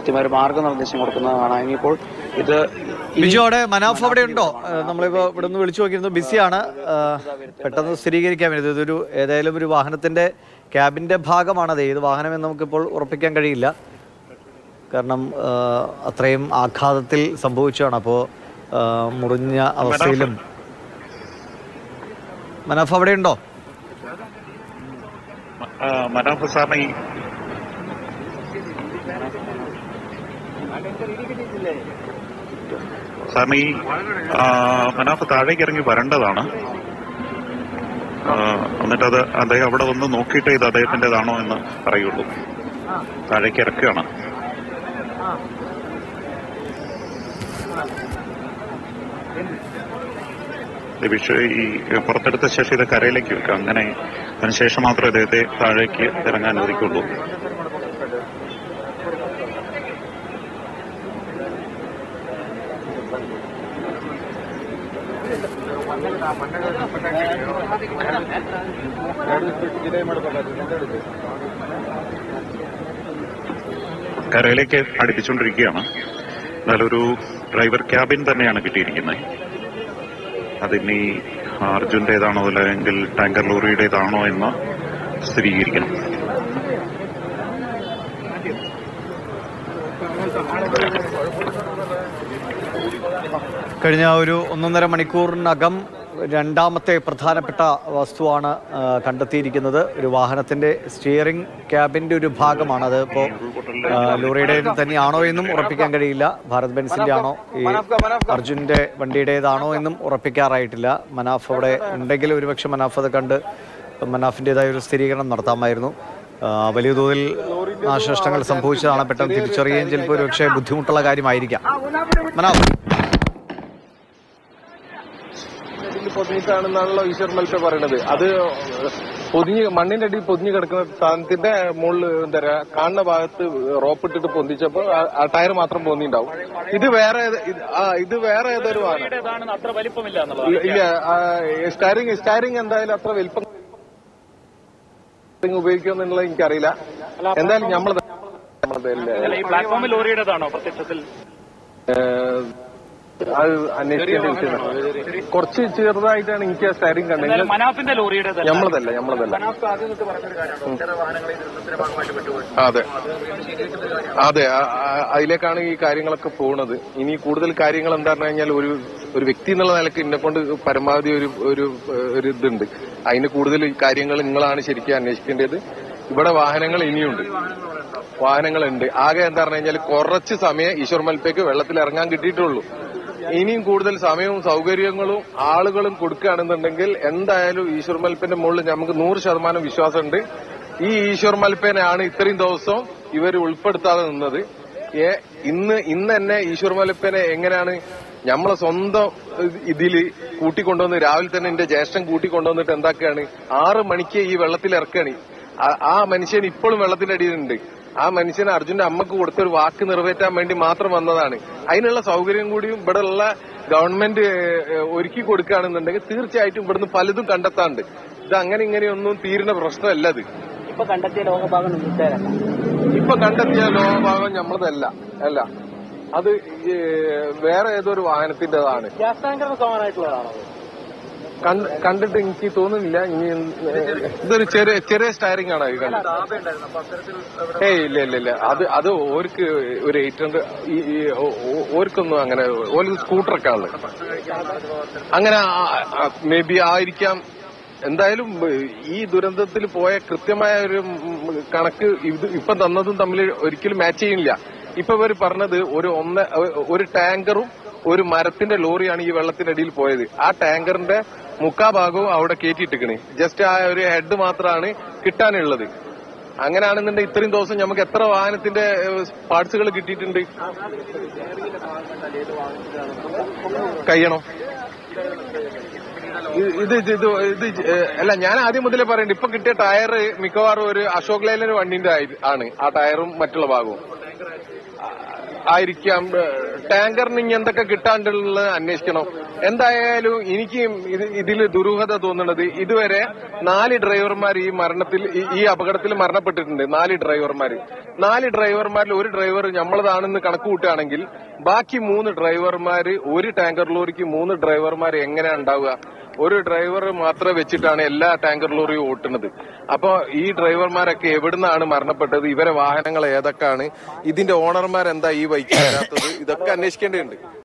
കൃത്യമായ ഒരു മാർഗനിർദ്ദേശം കൊടുക്കുന്നതാണ് ഇനിയിപ്പോൾ ഇത് ഇനി- ബിജു അവിടെ മനാഫ് അവിടെ ഉണ്ടോ ഏഹ് നമ്മളിപ്പോ ഇവിടെ നിന്ന് വിളിച്ചു നോക്കിയിരുന്നു ബിസിയാണ് ഏഹ് പെട്ടെന്ന് സ്ഥിരീകരിക്കാൻ വേണ്ടി ഇതൊരു ഏതായാലും ഒരു വാഹനത്തിന്റെ ക്യാബിന്റെ ഭാഗമാണത് ഏത് വാഹനമെന്ന് നമുക്കിപ്പോൾ ഉറപ്പിക്കാൻ കഴിയില്ല കാരണം ഏഹ് അത്രയും ആഘാതത്തിൽ സംഭവിച്ചതാണ് അപ്പോൾ മുറിഞ്ഞ അവസ്ഥയിലും മനാഫ് അവിടെ ഉണ്ടോ ആ, മനാഫ് സാറിന് ഈ സാറിന് ഈ ആ, മനാഫ് താഴേക്ക് ഇറങ്ങി വരേണ്ടതാണ് ആ, എന്നിട്ട് അത് അദ്ദേഹം അവിടെ വന്ന് നോക്കിയിട്ട് ഇത് അദ്ദേഹത്തിൻ്റെതാണോ എന്ന് പറയുള്ളൂ താഴേക്ക് ഇറക്കുകയാണ് ഈ വിഷയം ഈ പുറത്തെടുത്ത ശേഷം ഇത് കരയിലേക്ക് വെക്കുക അങ്ങനെ അതിനുശേഷം മാത്രമേ അദ്ദേഹത്തെ താഴേക്ക് ഇറങ്ങാൻ അനുവദിക്കുള്ളൂ കരയിലേക്ക് അടുപ്പിച്ചുകൊണ്ടിരിക്കുകയാണ് എന്നാലൊരു ഡ്രൈവർ ക്യാബിൻ തന്നെയാണ് കിട്ടിയിരിക്കുന്നത് അതിനി അർജുന്റേതാണോ അല്ലെങ്കിൽ ടാങ്കർ ലോറിയുടേതാണോ എന്ന് സ്ഥിരീകരിക്കണം കഴിഞ്ഞ ഒരു ഒന്നൊന്നര മണിക്കൂറിനകം രണ്ടാമത്തെ പ്രധാനപ്പെട്ട വസ്തുവാണ് ആ, കണ്ടെത്തിയിരിക്കുന്നത് ഒരു വാഹനത്തിന്റെ സ്റ്റിയറിംഗ് ക്യാബിന്റെ ഒരു ഭാഗമാണ് അത് ഇപ്പോൾ ലോറിയുടെ തന്നെയാണോ എന്നും ഉറപ്പിക്കാൻ കഴിയില്ല ഭാരത് ബെൻസിന്റെ ആണോ ഈ അർജുന്റെ വണ്ടിയുടേതാണോ എന്നും ഉറപ്പിക്കാറായിട്ടില്ല മനാഫ് അവിടെ ഉണ്ടെങ്കിൽ ഒരുപക്ഷെ മനാഫ് അത് കണ്ട് മനാഫിൻ്റെതായ ഒരു സ്ഥിരീകരണം നടത്താമായിരുന്നു ആ, വലിയ തോതിൽ നാശനഷ്ടങ്ങൾ സംഭവിച്ചതാണ് പെട്ടെന്ന് തിരിച്ചറിയുകയും ചിലപ്പോൾ ഒരുപക്ഷെ ബുദ്ധിമുട്ടുള്ള കാര്യമായിരിക്കാം മനാഫ് ഇതിൽ പൊതിഞ്ഞിട്ടാണെന്നാണല്ലോ ഈശ്വർ മൽപ്പ പറയണത് അത് പൊതിഞ്ഞ് മണ്ണിന്റെ അടിയിൽ പൊതിഞ്ഞ് കിടക്കുന്ന സാധനത്തിന്റെ മുകളിൽ എന്താ പറയാ കാണുന്ന ഭാഗത്ത് റോപ്പ് ഇട്ടിട്ട് പൊന്തിച്ചപ്പോ ആ- ആ ടയർ മാത്രം പൊന്തിണ്ടാവും ഇത് വേറെ ഏത്- ഇത് ആ ഇത് വേറെ ഏതൊരു വാഹനം അത്ര വലിപ്പമില്ല എന്നുള്ളത് ഇല്ല, ഇല്ല സ്റ്റാരിങ് സ്റ്റാരിങ് എന്തായാലും അത്ര വലിപ്പം ഉപയോഗിക്കുമെന്നുള്ളത് എനിക്കറിയില്ല എന്തായാലും നമ്മളത് നമ്മളത് അല്ല, ഈ പ്ലാറ്റ്ഫോമിൽ ലോറിയുടേതാണോ പ്രത്യക്ഷത്തിൽ ഏഹ്, അത് അന്വേഷിക്കേണ്ട വിഷയമാണ് കുറച്ച് ചെറുതായിട്ടാണ് എനിക്ക് ആ സ്റ്റാരിങ് കണ്ടെങ്കിൽ എന്നാലും മനാഫിന്റെ ലോറിയുടേതല്ല നമ്മളതല്ല നമ്മളതല്ല അതെ അതെ ആ- ആ- അതിലേക്കാണ് ഈ കാര്യങ്ങളൊക്കെ പോകുന്നത് ഇനി കൂടുതൽ കാര്യങ്ങൾ എന്താ പറഞ്ഞു കഴിഞ്ഞാൽ ഒരു ഒരു വ്യക്തി എന്നുള്ള നിലക്ക് എന്നെ കൊണ്ട് പരമാവധി ഒരു ഒരു ഒരു ഇതുണ്ട് അതിന് കൂടുതൽ കാര്യങ്ങൾ നിങ്ങളാണ് ശരിക്കും അന്വേഷിക്കേണ്ടത് ഇവിടെ വാഹനങ്ങൾ ഇനിയുണ്ട് വാഹനങ്ങളുണ്ട് ആകെ എന്താ പറഞ്ഞു കഴിഞ്ഞാൽ കുറച്ച് സമയം ഈശ്വർ മൽപ്പയ്ക്ക് വെള്ളത്തിൽ ഇറങ്ങാൻ കിട്ടിയിട്ടുള്ളൂ ഇനിയും കൂടുതൽ സമയവും സൗകര്യങ്ങളും ആളുകളും കൊടുക്കുകയാണെന്നുണ്ടെങ്കിൽ എന്തായാലും ഈശ്വർ മൽപ്പന്റെ മുകളിൽ നമുക്ക് നൂറ് ശതമാനം വിശ്വാസമുണ്ട് ഈ ഈശ്വർ മൽപ്പേനെയാണ് ഇത്രയും ദിവസം ഇവർ ഉൾപ്പെടുത്താതെ നിന്നത് ഏ ഇന്ന് ഇന്ന് തന്നെ ഈശ്വർ മൽപ്പനെ എങ്ങനെയാണ് നമ്മളെ സ്വന്തം ഇതിൽ കൂട്ടിക്കൊണ്ടുവന്ന് രാവിലെ തന്നെ എന്റെ ജ്യേഷ്ഠൻ കൂട്ടിക്കൊണ്ടുവന്നിട്ട് എന്താക്കുകയാണ് ആറ് മണിക്ക് ഈ വെള്ളത്തിൽ ഇറക്കുകയാണ് ആ- ആ മനുഷ്യൻ ഇപ്പോഴും വെള്ളത്തിന്റെ അടിയിലുണ്ട് ആ മനുഷ്യന് അർജുന്റെ അമ്മക്ക് കൊടുത്തൊരു വാക്ക് നിറവേറ്റാൻ വേണ്ടി മാത്രം വന്നതാണ് അതിനുള്ള സൗകര്യം കൂടിയും ഇവിടെ ഉള്ള ഗവൺമെന്റ് ഏഹ്, ഒരുക്കി കൊടുക്കുകയാണെന്നുണ്ടെങ്കിൽ തീർച്ചയായിട്ടും ഇവിടുന്ന് പലതും കണ്ടെത്താണ്ട് ഇത് അങ്ങനെ ഇങ്ങനെയൊന്നും തീരുന്ന പ്രശ്നമല്ല ഇത് ഇപ്പൊ കണ്ടെത്തിയ ലോകഭാഗം നിമിത്തേരല്ല ഇപ്പൊ കണ്ടെത്തിയ ലോകഭാഗം നമ്മളതല്ല അല്ല അത് ഏഹ്, വേറെ ഏതൊരു വാഹനത്തിന്റേതാണ് ഗ്യാസ് ടാങ്കറിന് സമാനമായിട്ടുള്ളതാണോ കണ്ട്- കണ്ടിട്ട് എനിക്ക് തോന്നുന്നില്ല ഇനി ഏഹ്, ഇതൊരു ചെറിയ ചെറിയ സ്റ്റയറിംഗ് ആണ് ഇത് കണ്ടത് ഏയ് ഇല്ല ഇല്ല ഇല്ല അത് അത് ഓർക്ക് ഒരു എയ്റ്റ് ഹൺഡ്രഡ് ഓർക്കൊന്നും അങ്ങനെ ഓർക്ക് സ്കൂട്ടറൊക്കെ ആണ് അങ്ങനെ മേ ബി ആയിരിക്കാം എന്തായാലും ഏഹ്, ഈ ദുരന്തത്തിൽ പോയ കൃത്യമായ ഒരു ഉം, കണക്ക് ഇത് ഇപ്പം തന്നതും തമ്മിൽ ഒരിക്കലും മാച്ച് ചെയ്യില്ല ഇപ്പൊ ഇവർ പറഞ്ഞത് ഒരു ഒന്ന് ഒരു ടാങ്കറും ഒരു മരത്തിന്റെ ലോറിയാണ് ഈ വെള്ളത്തിന്റെ അടിയിൽ പോയത് ആ ടാങ്കറിന്റെ മുക്കാ ഭാഗവും അവിടെ കയറ്റിയിട്ടിക്കണ് ജസ്റ്റ് ആ ഒരു ഹെഡ് മാത്രമാണ് കിട്ടാനുള്ളത് അങ്ങനെയാണെന്നുണ്ടെങ്കിൽ ഇത്രയും ദിവസം നമുക്ക് എത്ര വാഹനത്തിന്റെ പാർട്സുകൾ കിട്ടിയിട്ടുണ്ട് കഴിയണം ഇത് ഇത് ഇത് ഇത് ഏഹ്, അല്ല ഞാൻ ആദ്യം മുതലേ പറയണ്ട ഇപ്പൊ കിട്ടിയ ടയർ മിക്കവാറും ഒരു അശോക് ലൈലന് വണ്ടിന്റെ ആയി- ആണ് ആ ടയറും മറ്റുള്ള ഭാഗവും ആയിരിക്കാം ടാങ്കറിന് ഇനി എന്തൊക്കെ കിട്ടാണ്ടുള്ളത് അന്വേഷിക്കണം എന്തായാലും എനിക്ക് ഇത് ഇതിൽ ദുരൂഹത തോന്നുന്നത് ഇതുവരെ നാല് ഡ്രൈവർമാർ ഈ മരണത്തിൽ ഈ- ഈ അപകടത്തിൽ മരണപ്പെട്ടിട്ടുണ്ട് നാല് ഡ്രൈവർമാർ നാല് ഡ്രൈവർമാരിൽ ഒരു ഡ്രൈവർ നമ്മളതാണെന്ന് കണക്ക് കൂട്ടുകയാണെങ്കിൽ ബാക്കി മൂന്ന് ഡ്രൈവർമാർ ഒരു ടാങ്കർ ലോറിക്ക് മൂന്ന് ഡ്രൈവർമാർ എങ്ങനെയാ ഉണ്ടാവുക ഒരു ഡ്രൈവർ മാത്രം വെച്ചിട്ടാണ് എല്ലാ ടാങ്കർ ലോറിയും ഓട്ടുന്നത് അപ്പൊ ഈ ഡ്രൈവർമാരൊക്കെ എവിടുന്നാണ് മരണപ്പെട്ടത് ഇവരെ വാഹനങ്ങൾ ഏതൊക്കെയാണ് ഇതിന്റെ ഓണർമാർ എന്താ ഈ ബൈക്ക് വരാത്തത് ഇതൊക്കെ അന്വേഷിക്കേണ്ടതുണ്ട്